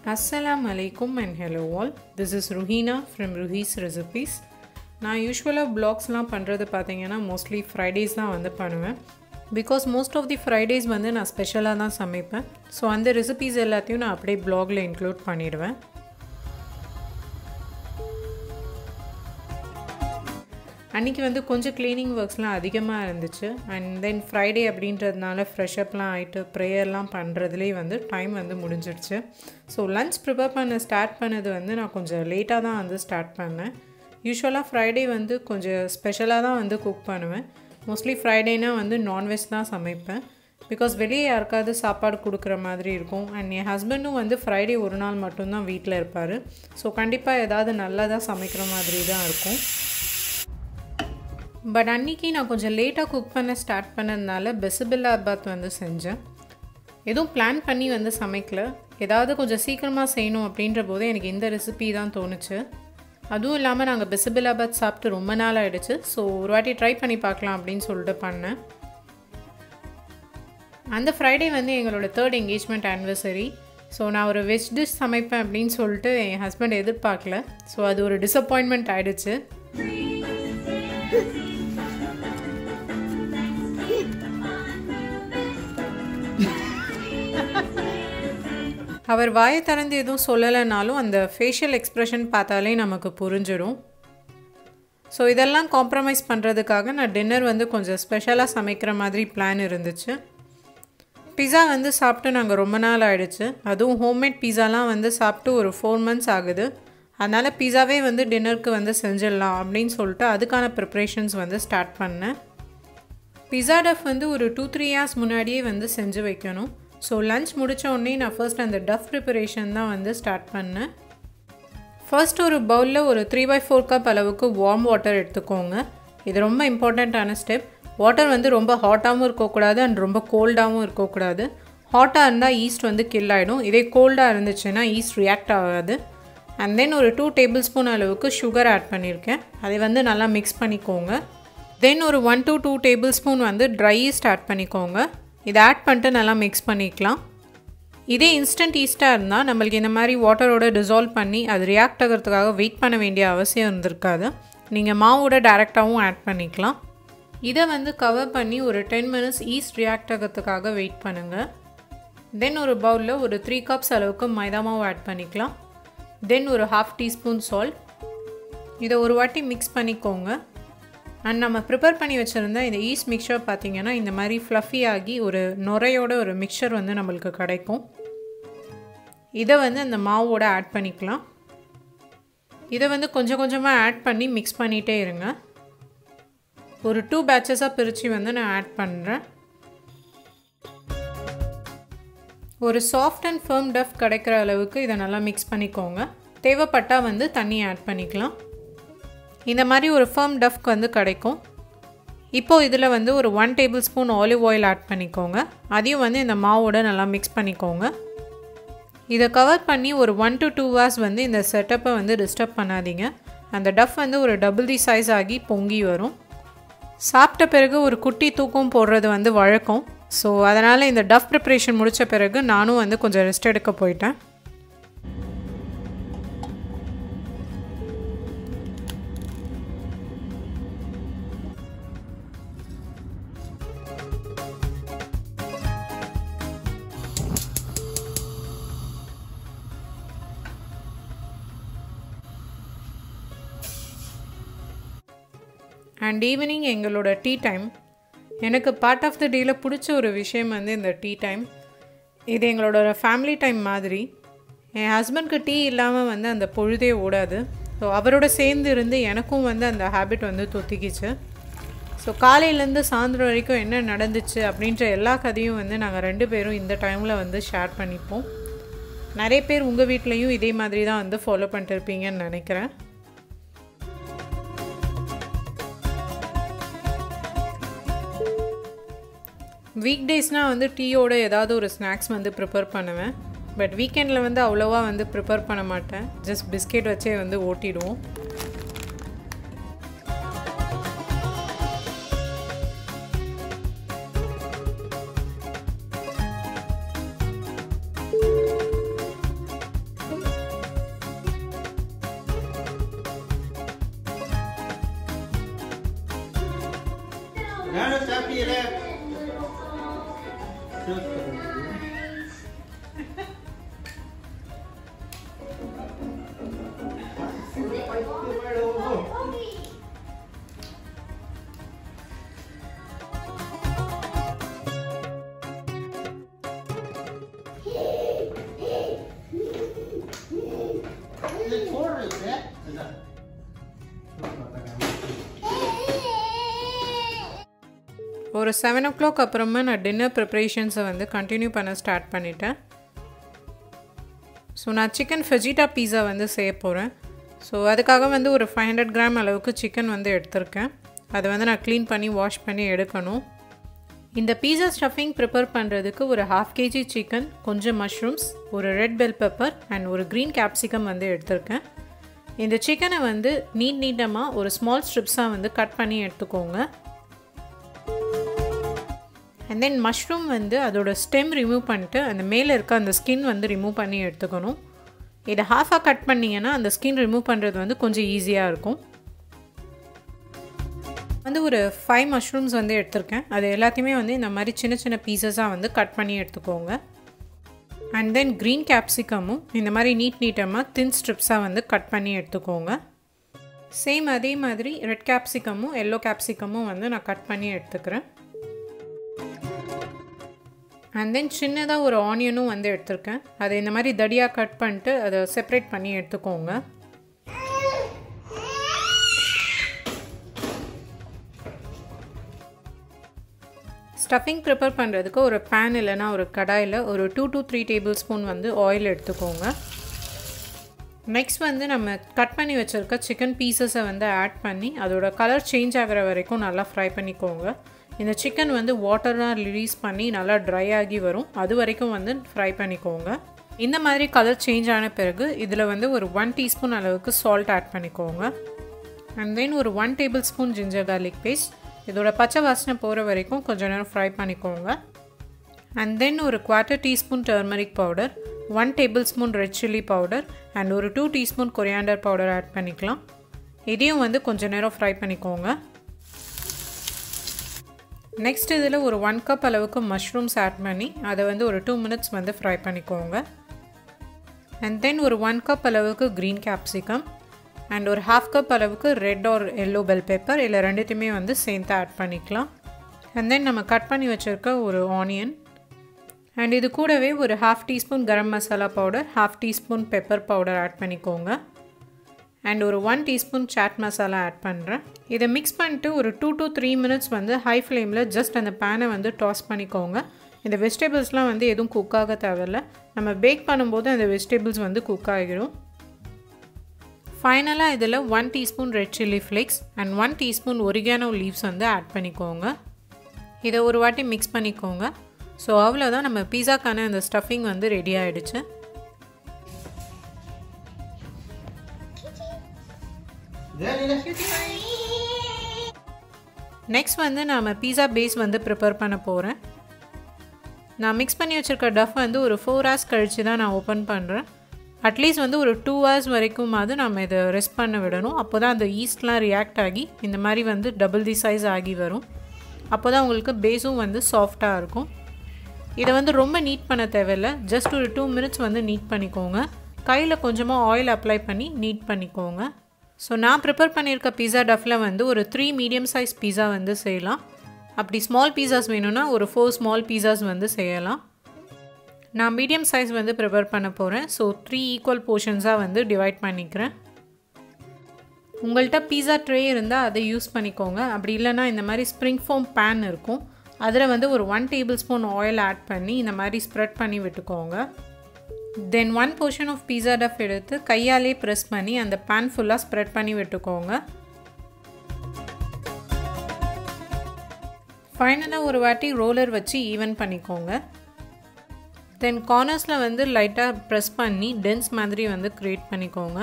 Assalamu alaikum and hello all. This is Ruhina from Ruhi's Recipes. நான் யூஸ்வலாக ப்ளாக்ஸ்லாம் பண்ணுறது பார்த்தீங்கன்னா மோஸ்ட்லி ஃப்ரைடேஸ் தான் வந்து பண்ணுவேன் because most of the Fridays வந்து நான் ஸ்பெஷலாக தான் சமைப்பேன் ஸோ அந்த ரெசிபீஸ் எல்லாத்தையும் நான் அப்படியே ப்ளாகில் இன்க்ளூட் பண்ணிடுவேன் அன்றைக்கி வந்து கொஞ்சம் க்ளீனிங் ஒர்க்ஸ்லாம் அதிகமாக இருந்துச்சு அண்ட் தென் ஃப்ரைடே அப்படின்றதுனால ஃப்ரெஷ்அப்லாம் ஆகிட்டு ப்ரேயர்லாம் பண்ணுறதுலேயே வந்து டைம் வந்து முடிஞ்சிடுச்சு ஸோ லன்ச் ப்ரிப்பேர் பண்ண ஸ்டார்ட் பண்ணது வந்து நான் கொஞ்சம் லேட்டாக தான் வந்து ஸ்டார்ட் பண்ணேன் யூஸ்வலாக ஃப்ரைடே வந்து கொஞ்சம் ஸ்பெஷலாக தான் வந்து குக் பண்ணுவேன் மோஸ்ட்லி ஃப்ரைடேனா வந்து நான்வெஜ் தான் சமைப்பேன் பிகாஸ் வெளியே யாருக்காவது சாப்பாடு கொடுக்குற மாதிரி இருக்கும் அண்ட் என் ஹஸ்பண்டும் வந்து ஃப்ரைடே ஒரு நாள் மட்டும்தான் வீட்டில் இருப்பார் ஸோ கண்டிப்பாக ஏதாவது நல்லதாக சமைக்கிற மாதிரி தான் இருக்கும் பட் அன்றைக்கி நான் கொஞ்சம் லேட்டாக குக் பண்ண ஸ்டார்ட் பண்ணதுனால பெசிபில்லா பாத் வந்து செஞ்சேன் எதுவும் பிளான் பண்ணி வந்து சமைக்கல ஏதாவது கொஞ்சம் சீக்கிரமாக செய்யணும் அப்படின்ற போது எனக்கு இந்த ரெசிபி தான் தோணுச்சு அதுவும் இல்லாமல் நாங்கள் பெசிபிலாபாத் சாப்பிட்டு ரொம்ப நாள் ஆகிடுச்சு ஸோ ஒரு வாட்டி ட்ரை பண்ணி பார்க்கலாம் அப்படின்னு சொல்லிட்டு பண்ணேன் அந்த ஃப்ரைடே வந்து எங்களோட தேர்ட் என்கேஜ்மெண்ட் ஆனிவர்சரி ஸோ நான் ஒரு வெஜ் டிஷ் சமைப்பேன் அப்படின்னு சொல்லிட்டு என் ஹஸ்பண்ட் எதிர்பார்க்கல ஸோ அது ஒரு டிசப்பாயின்மெண்ட் ஆகிடுச்சு அவர் வாயை திறந்து எதுவும் சொல்லலைனாலும் அந்த ஃபேஷியல் எக்ஸ்ப்ரெஷன் பார்த்தாலே நமக்கு புரிஞ்சிடும் ஸோ இதெல்லாம் காம்ப்ரமைஸ் பண்ணுறதுக்காக நான் டின்னர் வந்து கொஞ்சம் ஸ்பெஷலாக சமைக்கிற மாதிரி பிளான் இருந்துச்சு பிஸா வந்து சாப்பிட்டு நாங்கள் ரொம்ப நாள் ஆகிடுச்சு அதுவும் ஹோம்மேட் பிஸாலாம் வந்து சாப்பிட்டு ஒரு ஃபோர் மந்த்ஸ் ஆகுது அதனால் பிஸாவே வந்து டின்னருக்கு வந்து செஞ்சிடலாம் அப்படின்னு சொல்லிட்டு அதுக்கான ப்ரிப்ரேஷன்ஸ் வந்து ஸ்டார்ட் பண்ணேன் பிஸா டஃப் வந்து ஒரு டூ த்ரீ இயர்ஸ் முன்னாடியே வந்து செஞ்சு வைக்கணும் ஸோ லன்ச் முடித்த உடனே நான் ஃபர்ஸ்ட் அந்த டஃப் ப்ரிப்பரேஷன் தான் வந்து ஸ்டார்ட் பண்ணேன் ஃபர்ஸ்ட் ஒரு பவுலில் ஒரு த்ரீ பை ஃபோர் கப் அளவுக்கு வார்ம் வாட்டர் எடுத்துக்கோங்க இது ரொம்ப இம்பார்ட்டண்ட்டான ஸ்டெப் வாட்டர் வந்து ரொம்ப ஹாட்டாகவும் இருக்கக்கூடாது அண்ட் ரொம்ப கோல்டாகவும் இருக்கக்கூடாது ஹாட்டாக இருந்தால் ஈஸ்ட் வந்து கில் ஆகிடும் இதே கோல்டாக இருந்துச்சுன்னா ஈஸ்ட் ரியாக்ட் ஆகாது அண்ட் தென் ஒரு டூ டேபிள் ஸ்பூன் அளவுக்கு சுகர் ஆட் பண்ணியிருக்கேன் அதை வந்து நல்லா மிக்ஸ் பண்ணிக்கோங்க தென் ஒரு one to two tablespoon வந்து ட்ரை ஈஸ்ட் ஆட் பண்ணிக்கோங்க இதை ஆட் பண்ணிட்டு நல்லா மிக்ஸ் பண்ணிக்கலாம் இதே இன்ஸ்டன்ட் ஈஸ்ட்டாக இருந்தால் நம்மளுக்கு இந்த மாதிரி வாட்டரோட டிசால்வ் பண்ணி அது ரியாக்ட் ஆகிறதுக்காக வெயிட் பண்ண வேண்டிய அவசியம் இருந்திருக்காது நீங்கள் மாவோட டேரெக்டாகவும் ஆட் பண்ணிக்கலாம் இதை வந்து கவர் பண்ணி ஒரு டென் மினிட்ஸ் ஈஸ்ட் ரியாக்ட் ஆகிறதுக்காக வெயிட் பண்ணுங்கள் தென் ஒரு பவுலில் ஒரு த்ரீ கப்ஸ் அளவுக்கு மைதா மாவு ஆட் பண்ணிக்கலாம் தென் ஒரு ஹாஃப் டீஸ்பூன் சால்ட் இதை ஒரு வாட்டி மிக்ஸ் பண்ணிக்கோங்க அண்ட் நம்ம ப்ரிப்பேர் பண்ணி வச்சுருந்த இந்த ஈஸ்ட் மிக்சர் பார்த்திங்கன்னா இந்த மாதிரி ஃப்ளஃபி ஆகி ஒரு நுரையோட ஒரு மிக்சர் வந்து நம்மளுக்கு கிடைக்கும் இதை வந்து அந்த மாவோட ஆட் பண்ணிக்கலாம் இதை வந்து கொஞ்சம் கொஞ்சமாக ஆட் பண்ணி மிக்ஸ் பண்ணிகிட்டே இருங்க ஒரு டூ பேட்சஸாக பிரித்து வந்து நான் ஆட் பண்ணுறேன் ஒரு சாஃப்ட் அண்ட் ஃபர்ம் டஃப் கிடைக்கிற அளவுக்கு இதை நல்லா மிக்ஸ் பண்ணிக்கோங்க தேவைப்பட்டால் வந்து தண்ணி ஆட் பண்ணிக்கலாம் இந்த மாதிரி ஒரு ஃபர்ம் டஃப்க்கு வந்து கிடைக்கும் இப்போது இதில் வந்து ஒரு one tablespoon olive oil add பண்ணிக்கோங்க அதையும் வந்து இந்த மாவோட நல்லா மிக்ஸ் பண்ணிக்கோங்க இதை கவர் பண்ணி ஒரு ஒன் டு டூ ஹவர்ஸ் வந்து இந்த செட்டப்பை வந்து டிஸ்டர்ப் பண்ணாதீங்க அந்த டஃப் வந்து ஒரு டபுள் தி சைஸ் ஆகி பொங்கி வரும் சாப்பிட்ட பிறகு ஒரு குட்டி தூக்கம் போடுறது வந்து வழக்கம் ஸோ அதனால் இந்த டஃப் ப்ரிப்ரேஷன் முடித்த பிறகு நானும் வந்து கொஞ்சம் ரெஸ்ட் எடுக்க போயிட்டேன் அண்ட் ஈவினிங் எங்களோட டீ டைம் எனக்கு பார்ட் ஆஃப் த டேயில் பிடிச்ச ஒரு விஷயம் வந்து இந்த டீ டைம் இது எங்களோட ஃபேமிலி டைம் மாதிரி என் ஹஸ்பண்ட்க்கு டீ இல்லாமல் வந்து அந்த பொழுதே ஓடாது ஸோ அவரோட சேர்ந்து இருந்து எனக்கும் வந்து அந்த ஹேபிட் வந்து தொத்திக்கிச்சு ஸோ காலையிலேருந்து சாயந்தரம் வரைக்கும் என்ன நடந்துச்சு அப்படின்ற எல்லா கதையும் வந்து நாங்கள் ரெண்டு பேரும் இந்த டைமில் வந்து ஷேர் பண்ணிப்போம் நிறைய பேர் உங்கள் வீட்லேயும் இதே மாதிரி தான் வந்து ஃபாலோ பண்ணிட்டு இருப்பீங்கன்னு நினைக்கிறேன் வீக் டேஸ்னால் வந்து டீயோட ஏதாவது ஒரு ஸ்நாக்ஸ் வந்து ப்ரிப்பேர் பண்ணுவேன் பட் வீக்கெண்டில் வந்து அவ்வளோவா வந்து ப்ரிப்பேர் பண்ண மாட்டேன் ஜஸ்ட் பிஸ்கெட் வச்சே வந்து ஓட்டிடுவோம் நானும் சாப்பிட்டீங்கள ஒரு செவன் ஓ கிளாக் அப்புறமா நான் டின்னர் ப்ரிப்ரேஷன்ஸை வந்து கண்டினியூ பண்ண ஸ்டார்ட் பண்ணிட்டேன் ஸோ நான் சிக்கன் ஃபெஜிட்டா பீஸா வந்து செய்ய போகிறேன் ஸோ அதுக்காக வந்து ஒரு ஃபைவ் ஹண்ட்ரட் கிராம் அளவுக்கு சிக்கன் வந்து எடுத்திருக்கேன் அதை வந்து நான் க்ளீன் பண்ணி வாஷ் பண்ணி எடுக்கணும் இந்த பீஸா ஸ்டஃபிங் ப்ரிப்பேர் பண்ணுறதுக்கு ஒரு ஹாஃப் கேஜி சிக்கன் கொஞ்சம் மஷ்ரூம்ஸ் ஒரு ரெட் பெல் பெப்பர் அண்ட் ஒரு க்ரீன் கேப்சிகம் வந்து எடுத்திருக்கேன் இந்த சிக்கனை வந்து நீட் நீட்டமாக ஒரு ஸ்மால் ஸ்ட்ரிப்ஸாக வந்து கட் பண்ணி எடுத்துக்கோங்க அண்ட் தென் மஷ்ரூம் வந்து அதோட ஸ்டெம் ரிமூவ் பண்ணிட்டு அந்த மேலே இருக்க அந்த ஸ்கின் வந்து ரிமூவ் பண்ணி எடுத்துக்கணும் இதை ஹாஃபாக கட் பண்ணிங்கன்னா அந்த ஸ்கின் ரிமூவ் பண்ணுறது வந்து கொஞ்சம் ஈஸியாக இருக்கும் வந்து ஒரு ஃபைவ் மஷ்ரூம்ஸ் வந்து எடுத்திருக்கேன் அது எல்லாத்தையுமே வந்து இந்த மாதிரி சின்ன சின்ன பீசஸாக வந்து கட் பண்ணி எடுத்துக்கோங்க அண்ட் தென் க்ரீன் கேப்சிகமும் இந்த மாதிரி நீட் நீட்டமாக தின் ஸ்ட்ரிப்ஸாக வந்து கட் பண்ணி எடுத்துக்கோங்க சேம் அதே மாதிரி ரெட் கேப்சிகமும் எல்லோ கேப்சிகமும் வந்து நான் கட் பண்ணி எடுத்துக்கிறேன் அண்ட் தென் சின்னதாக ஒரு ஆனியனும் வந்து எடுத்திருக்கேன் அதை இந்த மாதிரி தடியாக கட் பண்ணிட்டு அதை செப்ரேட் பண்ணி எடுத்துக்கோங்க ஸ்டஃபிங் ப்ரிப்பேர் பண்ணுறதுக்கு ஒரு பேன் இல்லைனா ஒரு கடாயில் ஒரு two to three tablespoon வந்து ஆயில் எடுத்துக்கோங்க நெக்ஸ்ட் வந்து நம்ம கட் பண்ணி வச்சுருக்க சிக்கன் பீசஸை வந்து ஆட் பண்ணி அதோட கலர் சேஞ்ச் ஆகிற வரைக்கும் நல்லா ஃப்ரை பண்ணிக்கோங்க இந்த சிக்கன் வந்து வாட்டராக ரிலீஸ் பண்ணி நல்லா ட்ரை ஆகி வரும் அது வரைக்கும் வந்து ஃப்ரை பண்ணிக்கோங்க இந்த மாதிரி கலர் சேஞ்ச் ஆன பிறகு இதில் வந்து ஒரு ஒன் டீஸ்பூன் அளவுக்கு சால்ட் ஆட் பண்ணிக்கோங்க அண்ட் தென் ஒரு one tablespoon ginger garlic paste இதோட பச்சை வாசனை போகிற வரைக்கும் கொஞ்சம் நேரம் ஃப்ரை பண்ணிக்கோங்க அண்ட் தென் ஒரு quarter teaspoon turmeric powder one tablespoon red chilli powder and ஒரு two teaspoon coriander powder add பண்ணிக்கலாம் இதையும் வந்து கொஞ்சம் நேரம் ஃப்ரை பண்ணிக்கோங்க நெக்ஸ்ட் இதில் ஒரு ஒன் கப் அளவுக்கு மஷ்ரூம்ஸ் ஆட் பண்ணி அதை வந்து ஒரு டூ மினிட்ஸ் வந்து ஃப்ரை பண்ணிக்கோங்க அண்ட் தென் ஒரு ஒன் கப் அளவுக்கு க்ரீன் கேப்சிகம் அண்ட் ஒரு ஹாஃப் கப் அளவுக்கு red or yellow bell pepper இல்லை ரெண்டுத்தையுமே வந்து சேர்த்து ஆட் பண்ணிக்கலாம் அண்ட் தென் நம்ம கட் பண்ணி வச்சுருக்க ஒரு ஆனியன் அண்ட் இது கூடவே ஒரு half teaspoon garam masala powder half teaspoon pepper powder add பண்ணிக்கோங்க அண்ட் ஒரு one teaspoon chaat masala add பண்ணுறேன் இதை மிக்ஸ் பண்ணிட்டு ஒரு டூ டு த்ரீ மினிட்ஸ் வந்து ஹை ஃப்ளேமில் ஜஸ்ட் அந்த பேனை வந்து டாஸ் பண்ணிக்கோங்க இந்த வெஜிடபிள்ஸ்லாம் வந்து எதுவும் குக் ஆக தேவையில்ல நம்ம பேக் பண்ணும்போது அந்த வெஜிடபிள்ஸ் வந்து குக் ஆகிடும் ஃபைனலாக இதில் one teaspoon red chilli flakes and one teaspoon oregano leaves வந்து ஆட் பண்ணிக்கோங்க இதை ஒரு வாட்டி மிக்ஸ் பண்ணிக்கோங்க ஸோ அவ்வளோதான் நம்ம பீஸாக்கான அந்த ஸ்டஃபிங் வந்து ரெடி ஆகிடுச்சு நெக்ஸ்ட் வந்து நாம் பீஸா பேஸ் வந்து ப்ரிப்பேர் பண்ண போகிறேன் நான் மிக்ஸ் பண்ணி வச்சுருக்க டஃப் வந்து ஒரு ஃபோர் ஹவர்ஸ் கழித்து தான் நான் ஓப்பன் பண்ணுறேன் அட்லீஸ்ட் வந்து ஒரு டூ ஹவர்ஸ் வரைக்குமாவது நம்ம இதை ரெஸ்ட் பண்ண விடணும் அப்போ தான் அந்த ஈஸ்ட்லாம் ரியாக்ட் ஆகி இந்த மாதிரி வந்து டபுள் தி சைஸ் ஆகி வரும் அப்போ தான் உங்களுக்கு பேஸும் வந்து சாஃப்டாக இருக்கும் இதை வந்து ரொம்ப நீட் பண்ண தேவையில்லை ஜஸ்ட் ஒரு டூ மினிட்ஸ் வந்து நீட் பண்ணிக்கோங்க கையில் கொஞ்சமாக ஆயில் அப்ளை பண்ணி நீட் பண்ணிக்கோங்க ஸோ நான் ப்ரிப்பேர் பண்ணியிருக்க பீஸா டஃப்பில் வந்து ஒரு த்ரீ மீடியம் சைஸ் பீஸா வந்து செய்யலாம் அப்படி ஸ்மால் பீஸாஸ் வேணும்னா ஒரு ஃபோர் ஸ்மால் பீஸாஸ் வந்து செய்யலாம் நான் மீடியம் சைஸ் வந்து ப்ரிப்பேர் பண்ண போகிறேன் ஸோ த்ரீ ஈக்குவல் போர்ஷன்ஸாக வந்து டிவைட் பண்ணிக்கிறேன் உங்கள்கிட்ட பீஸா ட்ரே இருந்தால் அதை யூஸ் பண்ணிக்கோங்க அப்படி இல்லைனா இந்த மாதிரி ஸ்ப்ரிங் ஃபோம் பேன் இருக்கும் அதில் வந்து ஒரு one tablespoon oil add பண்ணி இந்த மாதிரி ஸ்ப்ரெட் பண்ணி விட்டுக்கோங்க then one portion of pizza dough எடுத்து கையாலே ப்ரெஸ் பண்ணி அந்த பேன் ஃபுல்லாக ஸ்ப்ரெட் பண்ணி விட்டுக்கோங்க ஃபைனலாக ஒரு வாட்டி ரோலர் வச்சு ஈவன் பண்ணிக்கோங்க தென் கார்னர்ஸில் வந்து லைட்டாக ப்ரெஸ் பண்ணி டென்ஸ் மாதிரி வந்து க்ரியேட் பண்ணிக்கோங்க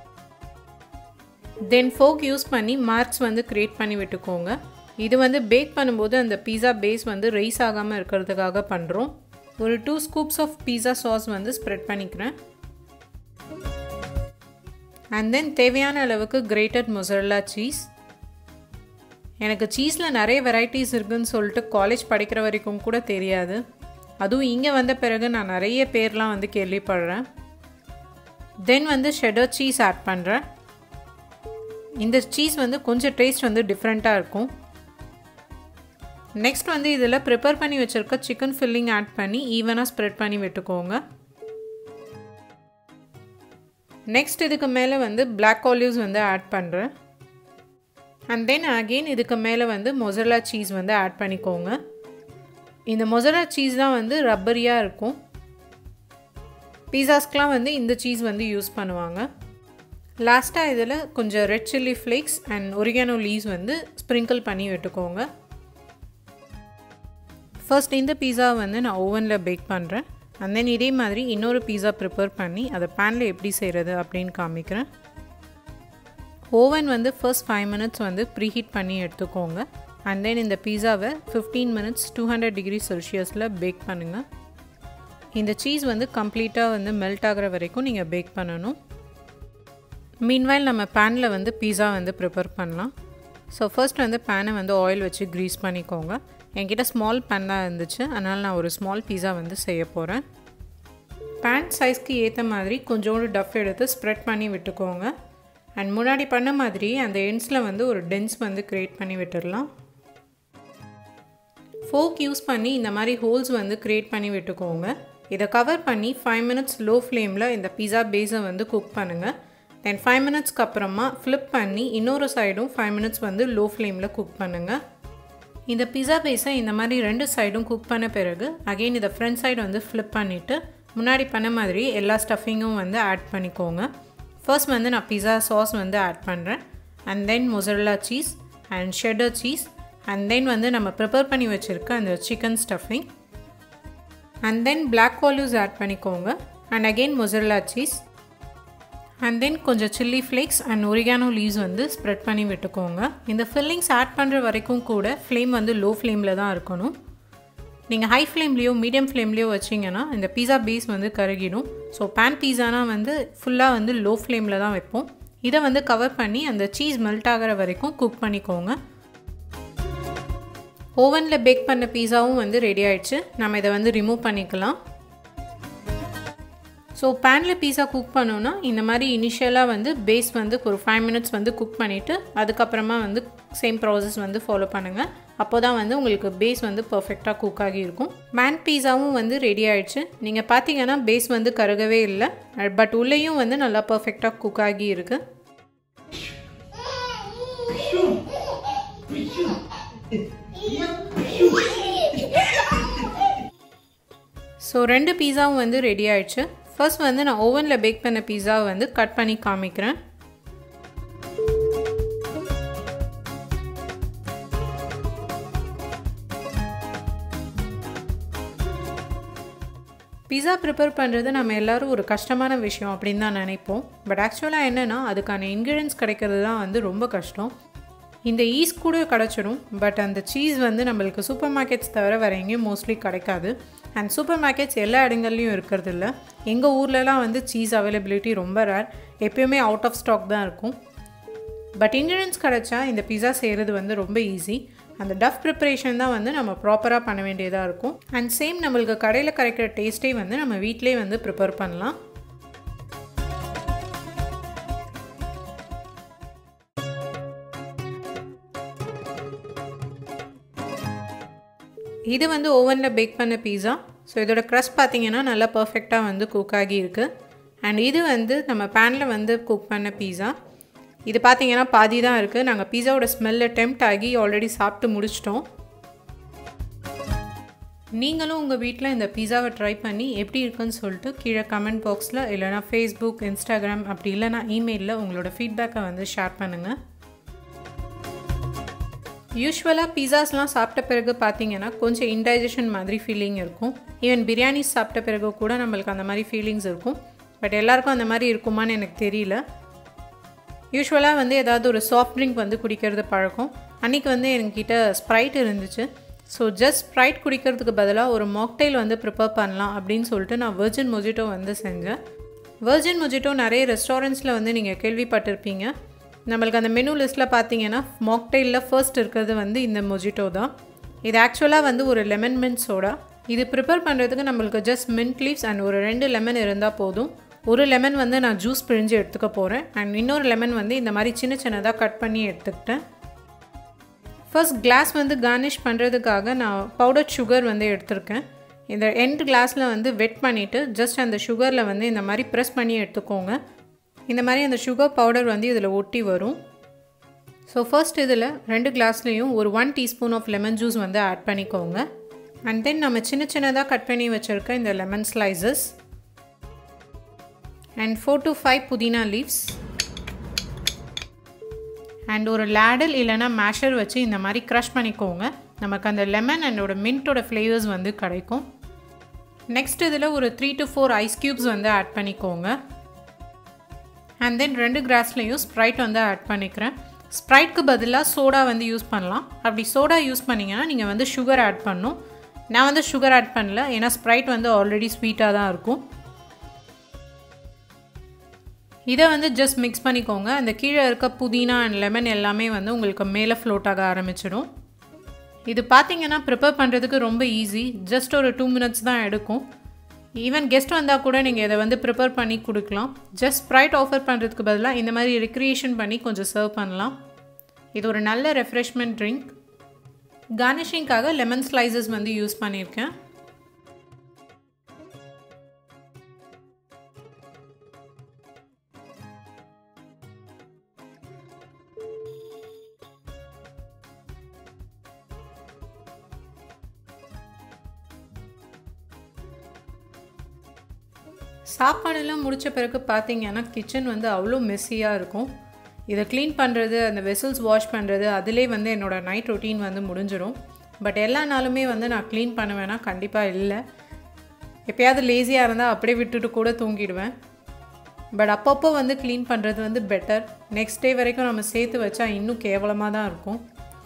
தென் ஃபோக் யூஸ் பண்ணி மார்க்ஸ் வந்து க்ரியேட் பண்ணி விட்டுக்கோங்க இது வந்து பேக் பண்ணும்போது அந்த பீஸா பேஸ் வந்து ரைஸ் ஆகாமல் இருக்கிறதுக்காக பண்ணுறோம் ஒரு two scoops of pizza sauce வந்து ஸ்ப்ரெட் பண்ணிக்கிறேன் அண்ட் தென் தேவையான அளவுக்கு கிரேட்டட் மொசரல்லா சீஸ் எனக்கு சீஸில் நிறைய வெரைட்டிஸ் இருக்குதுன்னு சொல்லிட்டு காலேஜ் படிக்கிற வரைக்கும் கூட தெரியாது அதுவும் இங்கே வந்த பிறகு நான் நிறைய பேர்லாம் வந்து கேள்விப்படுறேன் தென் வந்து ஷெடர் சீஸ் ஆட் பண்ணுறேன் இந்த சீஸ் வந்து கொஞ்சம் டேஸ்ட் வந்து டிஃப்ரெண்ட்டாக இருக்கும் நெக்ஸ்ட் வந்து இதில் ப்ரிப்பேர் பண்ணி வச்சுருக்க சிக்கன் ஃபில்லிங் ஆட் பண்ணி ஈவனாக ஸ்ப்ரெட் பண்ணி விட்டுக்கோங்க நெக்ஸ்ட் இதுக்கு மேலே வந்து பிளாக் ஆலிவ்ஸ் வந்து ஆட் பண்ணுறேன் அண்ட் தென் அகெயின் இதுக்கு மேலே வந்து மொசரலா சீஸ் வந்து ஆட் பண்ணிக்கோங்க இந்த மொசரலா சீஸ் தான் வந்து ரப்பரியாக இருக்கும் பீஸாஸ்க்கெலாம் வந்து இந்த சீஸ் வந்து யூஸ் பண்ணுவாங்க லாஸ்ட்டாக இதில் கொஞ்சம் red chilli flakes and oregano leaves வந்து ஸ்ப்ரிங்கிள் பண்ணி விட்டுக்கோங்க ஃபர்ஸ்ட் இந்த பீஸா வந்து நான் ஓவனில் பேக் பண்ணுறேன் அண்ட் தென் இதே மாதிரி இன்னொரு பீஸா ப்ரிப்பேர் பண்ணி அதை பேனில் எப்படி செய்கிறது அப்படின்னு காமிக்கிறேன் ஓவன் வந்து ஃபர்ஸ்ட் ஃபைவ் மினிட்ஸ் வந்து ப்ரீஹீட் பண்ணி எடுத்துக்கோங்க அண்ட் தென் இந்த பீஸாவை fifteen minutes two hundred degree செல்சியஸில் பேக் பண்ணுங்கள் இந்த சீஸ் வந்து கம்ப்ளீட்டாக வந்து மெல்ட் ஆகிற வரைக்கும் நீங்கள் பேக் பண்ணணும் மீன்வைல் நம்ம பேனில் வந்து பீஸா வந்து ப்ரிப்பேர் பண்ணலாம் ஸோ ஃபர்ஸ்ட் வந்து பேனை வந்து ஆயில் வச்சு க்ரீஸ் பண்ணிக்கோங்க என்கிட்ட ஸ்மால் பேன் தான் இருந்துச்சு அதனால் நான் ஒரு ஸ்மால் பீஸா வந்து செய்ய போகிறேன் பேன் சைஸ்க்கு ஏற்ற மாதிரி கொஞ்சோண்டு டஃப் எடுத்து ஸ்ப்ரெட் பண்ணி விட்டுக்கோங்க அண்ட் முன்னாடி பண்ண மாதிரி அந்த எண்ட்ஸில் வந்து ஒரு டென்ஸ் வந்து க்ரியேட் பண்ணி விட்டுடலாம் ஃபோக் யூஸ் பண்ணி இந்த மாதிரி ஹோல்ஸ் வந்து க்ரியேட் பண்ணி விட்டுக்கோங்க இதை கவர் பண்ணி ஃபைவ் மினிட்ஸ் லோ ஃப்ளேமில் இந்த பீஸா பேஸை வந்து குக் பண்ணுங்கள் தென் ஃபைவ் மினிட்ஸ்க்கு அப்புறமா ஃப்ளிப் பண்ணி இன்னொரு சைடும் ஃபைவ் மினிட்ஸ் வந்து லோ ஃப்ளேமில் குக் பண்ணுங்கள் இந்த பிஸா பேஸை இந்த மாதிரி ரெண்டு சைடும் குக் பண்ண பிறகு அகெயின் இதை ஃப்ரண்ட் சைடு வந்து ஃப்ளிப் பண்ணிவிட்டு முன்னாடி பண்ண மாதிரி எல்லா ஸ்டஃபிங்கும் வந்து ஆட் பண்ணிக்கோங்க ஃபர்ஸ்ட் வந்து நான் பிஸா சாஸ் வந்து ஆட் பண்ணுறேன் and then mozzarella cheese and cheddar cheese and then வந்து நம்ம ப்ரிப்பேர் பண்ணி வச்சுருக்க அந்த chicken stuffing and then black olives add பண்ணிக்கோங்க and again mozzarella cheese and then கொஞ்சம் chilli flakes and oregano leaves வந்து ஸ்ப்ரெட் பண்ணி விட்டுக்கோங்க இந்த ஃபில்லிங்ஸ் ஆட் பண்ணுற வரைக்கும் கூட ஃப்ளேம் வந்து லோ ஃப்ளேமில் தான் இருக்கணும் நீங்கள் ஹை ஃப்ளேம்லேயோ மீடியம் ஃப்ளேம்லேயோ வச்சிங்கன்னா இந்த பீஸா பேஸ் வந்து கருகிடும் ஸோ பேன் பீஸானா வந்து ஃபுல்லாக வந்து லோ ஃப்ளேமில் தான் வைப்போம் இதை வந்து கவர் பண்ணி அந்த சீஸ் மெல்ட் ஆகிற வரைக்கும் குக் பண்ணிக்கோங்க ஓவனில் பேக் பண்ண பீஸாவும் வந்து ரெடி ஆயிடுச்சு நம்ம இதை வந்து ரிமூவ் பண்ணிக்கலாம் ஸோ பேனில் பீஸா குக் பண்ணோன்னா இந்த மாதிரி இனிஷியலாக வந்து பேஸ் வந்து ஒரு ஃபைவ் மினிட்ஸ் வந்து குக் பண்ணிவிட்டு அதுக்கப்புறமா வந்து சேம் ப்ராசஸ் வந்து ஃபாலோ பண்ணுங்கள் அப்போ தான் வந்து உங்களுக்கு பேஸ் வந்து பர்ஃபெக்டாக குக் ஆகி இருக்கும் மேன் பீஸாவும் வந்து ரெடி ஆயிடுச்சு நீங்கள் பார்த்தீங்கன்னா பேஸ் வந்து கருகவே இல்லை பட் உள்ளேயும் வந்து நல்லா பர்ஃபெக்டாக குக் ஆகி இருக்குது ஸோ ரெண்டு பீஸாவும் வந்து ரெடி ஆயிடுச்சு ஃபர்ஸ்ட் வந்து நான் ஓவனில் பேக் பண்ண பீஸாவை வந்து கட் பண்ணி காமிக்கிறேன் பீஸா ப்ரிப்பேர் பண்ணுறது நம்ம எல்லோரும் ஒரு கஷ்டமான விஷயம் அப்படின்னு தான் நினைப்போம் பட் ஆக்சுவலாக என்னென்னா அதுக்கான இன்க்ரீடியன்ஸ் கிடைக்கிறது தான் வந்து ரொம்ப கஷ்டம் இந்த ஈஸ் கூட கிடச்சிடும் பட் அந்த சீஸ் வந்து நம்மளுக்கு சூப்பர் மார்க்கெட்ஸ் தவிர வேறு எங்கேயும் மோஸ்ட்லி கிடைக்காது அண்ட் சூப்பர் மார்க்கெட்ஸ் எல்லா இடங்கள்லையும் இருக்கிறது இல்லை எங்கள் ஊர்லலாம் வந்து சீஸ் அவைலபிலிட்டி ரொம்ப ரேர் எப்பயுமே அவுட் ஆஃப் ஸ்டாக் தான் இருக்கும் பட் இன்க்ரீடியன்ஸ் கிடச்சா இந்த பிஸா செய்கிறது வந்து ரொம்ப ஈஸி அந்த டஃப் ப்ரிப்பரேஷன் தான் வந்து நம்ம ப்ராப்பராக பண்ண வேண்டியதாக இருக்கும் அண்ட் சேம் நம்மளுக்கு கடையில் கிடைக்கிற டேஸ்ட்டே வந்து நம்ம வீட்டிலே வந்து ப்ரிப்பேர் பண்ணலாம் இது வந்து ஓவனில் பேக் பண்ண பீஸா ஸோ இதோட க்ரஸ்ட் பார்த்தீங்கன்னா நல்லா பர்ஃபெக்டாக வந்து குக் ஆகி இருக்குது அண்ட் இது வந்து நம்ம பேனில் வந்து குக் பண்ண பீஸா இது பார்த்தீங்கன்னா பாதி தான் இருக்குது நாங்கள் பீஸாவோட ஸ்மெல்ல டெம்ட் ஆகி ஆல்ரெடி சாப்பிட்டு முடிச்சிட்டோம் நீங்களும் உங்கள் வீட்டில் இந்த பீஸாவை ட்ரை பண்ணி எப்படி இருக்குன்னு சொல்லிட்டு கீழே கமெண்ட் பாக்ஸில் இல்லைனா ஃபேஸ்புக் இன்ஸ்டாகிராம் அப்படி இல்லைனா இமெயிலில் உங்களோட ஃபீட்பேக்கை வந்து ஷேர் பண்ணுங்கள் யூஸ்வலாக பீஸாஸ்லாம் சாப்பிட்ட பிறகு பார்த்தீங்கன்னா கொஞ்சம் இன்டைஜஷன் மாதிரி ஃபீலிங் இருக்கும் ஈவன் பிரியாணிஸ் சாப்பிட்ட பிறகு கூட நம்மளுக்கு அந்த மாதிரி ஃபீலிங்ஸ் இருக்கும் பட் எல்லாருக்கும் அந்த மாதிரி இருக்குமான்னு எனக்கு தெரியல யூஸ்வலாக வந்து ஏதாவது ஒரு சாஃப்ட் ட்ரிங்க் வந்து குடிக்கிறது பழக்கம் அன்றைக்கி வந்து என்கிட்ட ஸ்ப்ரைட் இருந்துச்சு ஸோ ஜஸ்ட் ஸ்ப்ரைட் குடிக்கிறதுக்கு பதிலாக ஒரு மாக்டைல் வந்து ப்ரிப்பேர் பண்ணலாம் அப்படின்னு சொல்லிட்டு நான் வெர்ஜின் மொஜிட்டோ வந்து செஞ்சேன் வெர்ஜின் மொஜிட்டோ நிறைய ரெஸ்டாரண்ட்ஸில் வந்து நீங்கள் கேள்விப்பட்டிருப்பீங்க நம்மளுக்கு அந்த மெனு லிஸ்ட்டில் பார்த்தீங்கன்னா மாக்டெயிலில் ஃபர்ஸ்ட் இருக்கிறது வந்து இந்த மொஜிட்டோ தான் இது ஆக்சுவலாக வந்து ஒரு லெமன் மின்ட் சோடா இது ப்ரிப்பேர் பண்ணுறதுக்கு நம்மளுக்கு ஜஸ்ட் மின்ட் லீவ்ஸ் அண்ட் ஒரு ரெண்டு லெமன் இருந்தால் போதும் ஒரு லெமன் வந்து நான் ஜூஸ் பிழிஞ்சு எடுத்துக்க போகிறேன் அண்ட் இன்னொரு லெமன் வந்து இந்த மாதிரி சின்ன சின்னதாக கட் பண்ணி எடுத்துக்கிட்டேன் ஃபர்ஸ்ட் கிளாஸ் வந்து கார்னிஷ் பண்ணுறதுக்காக நான் பவுடர் சுகர் வந்து எடுத்திருக்கேன் இந்த எண்ட் கிளாஸில் வந்து வெட் பண்ணிவிட்டு ஜஸ்ட் அந்த சுகரில் வந்து இந்த மாதிரி ப்ரெஸ் பண்ணி எடுத்துக்கோங்க இந்த மாதிரி அந்த சுகர் பவுடர் வந்து இதில் ஒட்டி வரும் ஸோ ஃபர்ஸ்ட் இதில் ரெண்டு கிளாஸ்லேயும் ஒரு one teaspoon of lemon juice வந்து ஆட் பண்ணிக்கோங்க அண்ட் தென் நம்ம சின்ன சின்னதாக கட் பண்ணி வச்சுருக்க இந்த lemon slices and four to five புதினா லீவ்ஸ் அண்ட் ஒரு லேடல் இல்லைனா மேஷர் வச்சு இந்த மாதிரி க்ரஷ் பண்ணிக்கோங்க நமக்கு அந்த லெமன் அண்டோட மின்ட்டோட ஃப்ளேவர்ஸ் வந்து கிடைக்கும் நெக்ஸ்ட் இதில் ஒரு three to four ice cubes வந்து ஆட் பண்ணிக்கோங்க அண்ட் தென் ரெண்டு கிராஸ்லேயும் ஸ்ப்ரைட் வந்து ஆட் பண்ணிக்கிறேன் ஸ்ப்ரைட்க்கு பதிலாக சோடா வந்து யூஸ் பண்ணலாம் அப்படி சோடா யூஸ் பண்ணிங்கன்னா நீங்கள் வந்து சுகர் ஆட் பண்ணணும் நான் வந்து சுகர் ஆட் பண்ணல ஏன்னா ஸ்ப்ரைட் வந்து ஆல்ரெடி ஸ்வீட்டாக தான் இருக்கும் இதை வந்து ஜஸ்ட் மிக்ஸ் பண்ணிக்கோங்க அந்த கீழே இருக்க புதினா அண்ட் லெமன் எல்லாமே வந்து உங்களுக்கு மேலே ஃப்ளோட் ஆக ஆரம்பிச்சிடும் இது பார்த்தீங்கன்னா ப்ரிப்பேர் பண்ணுறதுக்கு ரொம்ப ஈஸி ஜஸ்ட் ஒரு டூ மினிட்ஸ் தான் எடுக்கும் ஈவன் கெஸ்ட் வந்தால் கூட நீங்கள் இதை வந்து ப்ரிப்பேர் பண்ணி கொடுக்கலாம் ஜஸ்ட் ஸ்ப்ரைட் ஆஃபர் பண்ணுறதுக்கு பதிலாக இந்த மாதிரி ரெக்ரியேஷன் பண்ணி கொஞ்சம் சர்வ் பண்ணலாம் இது ஒரு நல்ல ரெஃப்ரெஷ்மெண்ட் ட்ரிங்க் கார்னிஷிங்காக லெமன் ஸ்லைசஸ் வந்து யூஸ் பண்ணியிருக்கேன் சாப்பாடெல்லாம் முடித்த பிறகு பார்த்தீங்கன்னா கிச்சன் வந்து அவ்வளோ மெஸ்ஸியாக இருக்கும் இதை க்ளீன் பண்ணுறது அந்த வெசல்ஸ் வாஷ் பண்ணுறது அதிலே வந்து என்னோடய நைட் ரொட்டீன் வந்து முடிஞ்சிடும் பட் எல்லா நாளுமே வந்து நான் க்ளீன் பண்ணுவேன்னா கண்டிப்பாக இல்லை எப்பயாவது லேசியாக இருந்தால் அப்படியே விட்டுட்டு கூட தூங்கிடுவேன் பட் அப்பப்போ வந்து க்ளீன் பண்ணுறது வந்து பெட்டர் நெக்ஸ்ட் டே வரைக்கும் நம்ம சேர்த்து வச்சா இன்னும் கேவலமாக தான் இருக்கும்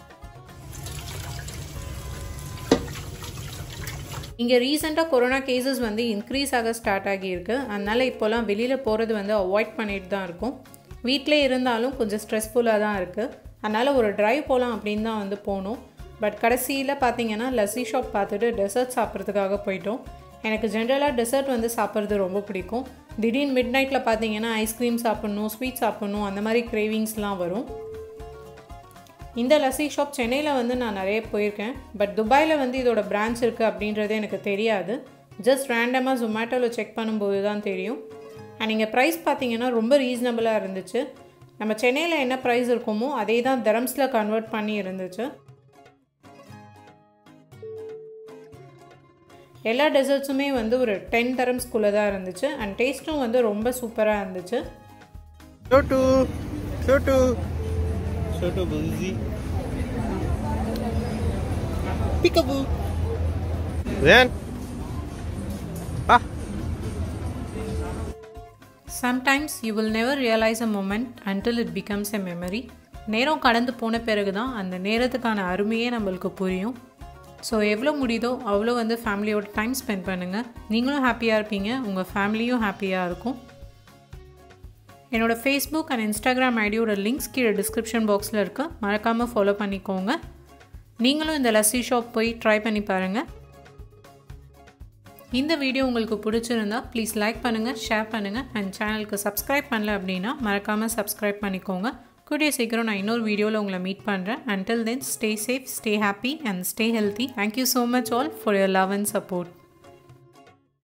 இங்கே ரீசெண்டாக கொரோனா கேசஸ் வந்து இன்க்ரீஸ் ஆக ஸ்டார்ட் ஆகியிருக்கு அதனால் இப்போலாம் வெளியில் போகிறது வந்து அவாய்ட் பண்ணிட்டு தான் இருக்கும் வீட்டிலே இருந்தாலும் கொஞ்சம் ஸ்ட்ரெஸ்ஃபுல்லாக தான் இருக்குது அதனால் ஒரு ட்ரைவ் போகலாம் அப்படின்னு தான் வந்து போனோம் பட் கடைசியில் பார்த்தீங்கன்னா லஸ்ஸி ஷாப் பார்த்துட்டு டெசர்ட் சாப்பிட்றதுக்காக போயிட்டோம் எனக்கு ஜென்ரலாக டெசர்ட் வந்து சாப்பிட்றது ரொம்ப பிடிக்கும் திடீர்னு மிட் நைட்டில் பார்த்தீங்கன்னா ஐஸ்கிரீம் சாப்பிட்ணும் ஸ்வீட் சாப்பிட்ணும் அந்த மாதிரி கிரேவிங்ஸ்லாம் வரும் இந்த லஸ்ஸி ஷாப் சென்னையில் வந்து நான் நிறைய போயிருக்கேன் பட் துபாயில் வந்து இதோட பிரான்ச் இருக்குது அப்படின்றது எனக்கு தெரியாது ஜஸ்ட் ரேண்டமாக ஜொமேட்டோவில் செக் பண்ணும்போது தான் தெரியும் அண்ட் இங்கே ப்ரைஸ் பார்த்தீங்கன்னா ரொம்ப ரீசனபிளாக இருந்துச்சு நம்ம சென்னையில் என்ன ப்ரைஸ் இருக்குமோ அதே தான் தரம்ஸில் கன்வெர்ட் பண்ணி இருந்துச்சு எல்லா டெசர்ட்ஸுமே வந்து ஒரு டென் தரம்ஸ்குள்ளே தான் இருந்துச்சு அண்ட் டேஸ்ட்டும் வந்து ரொம்ப சூப்பராக இருந்துச்சு Chhotu Chhotu Chhotu Bujji peekaboo Zen Ah sometimes you will never realise a moment until it becomes a memory நேரம் கடந்து போன பிறகு தான் அந்த நேரத்துக்கான அருமையே நம்மளுக்கு புரியும் ஸோ எவ்வளோ முடியுதோ அவ்வளோ வந்து ஃபேமிலியோட டைம் ஸ்பெண்ட் பண்ணுங்கள் நீங்களும் ஹாப்பியாக இருப்பீங்க உங்கள் ஃபேமிலியும் ஹாப்பியாக இருக்கும் என்னோடய ஃபேஸ்புக் அண்ட் இன்ஸ்டாகிராம் ஐடியோட லிங்க்ஸ் கீழே டிஸ்கிரிப்ஷன் பாக்ஸில் இருக்குது மறக்காமல் ஃபாலோ பண்ணிக்கோங்க நீங்களும் இந்த லஸ்ஸி ஷாப் போய் ட்ரை பண்ணி பாருங்கள் இந்த வீடியோ உங்களுக்கு பிடிச்சிருந்தா ப்ளீஸ் லைக் பண்ணுங்கள் ஷேர் பண்ணுங்கள் அண்ட் சேனலுக்கு சப்ஸ்கிரைப் பண்ணல அப்படின்னா மறக்காமல் சப்ஸ்கிரைப் பண்ணிக்கோங்க கூடிய சீக்கிரம் நான் இன்னொரு வீடியோவில் உங்களை மீட் பண்ணுறேன் until then stay safe stay happy and stay healthy thank you so much all for your love and support